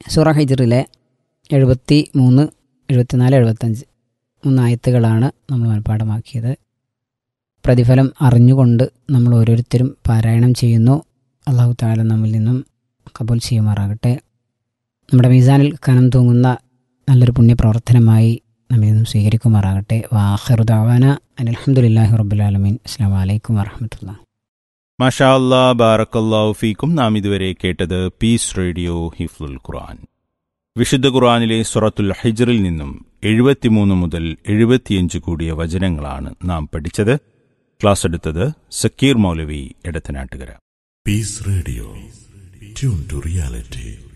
സൂറ ഹിജറിലെ എഴുപത്തി മൂന്ന് എഴുപത്തിനാല് എഴുപത്തഞ്ച് മൂന്നായത്തുകളാണ് നമ്മൾ മനഃപ്പാഠമാക്കിയത് പ്രതിഫലം അറിഞ്ഞുകൊണ്ട് നമ്മൾ ഓരോരുത്തരും പാരായണം ചെയ്യുന്നു അള്ളാഹു താല നമ്മിൽ നിന്നും കബൂൽ ചെയ്യുമാറാകട്ടെ നമ്മുടെ മീസാനിൽ കനം തൂങ്ങുന്ന നല്ലൊരു പുണ്യപ്രവർത്തനമായി നമ്മിൽ നിന്നും സ്വീകരിക്കുമാറാകട്ടെ വാഹറുദാവാന അലഹമുല്ലാഹി റബ്ബുലാലമീൻ അസ്സാം വലൈക്കും വാഹമത്തുള്ള മാഷാ അല്ലാ ബാറക്കല്ലാഹു ഫീക്കും നാം ഇതുവരെ കേട്ടത് പീസ് റേഡിയോ ഹിഫ്ലുൽ ഖുർആൻ വിശുദ്ധ ഖുർആനിലെ സുറത്തുൽ ഹിജറിൽ നിന്നും എഴുപത്തിമൂന്ന് മുതൽ എഴുപത്തിയഞ്ച് കൂടിയ വചനങ്ങളാണ് നാം പഠിച്ചത് ക്ലാസ് എടുത്തത് സക്കീർ മൗലവി Edathanattukara Peace Radio. Tune to reality.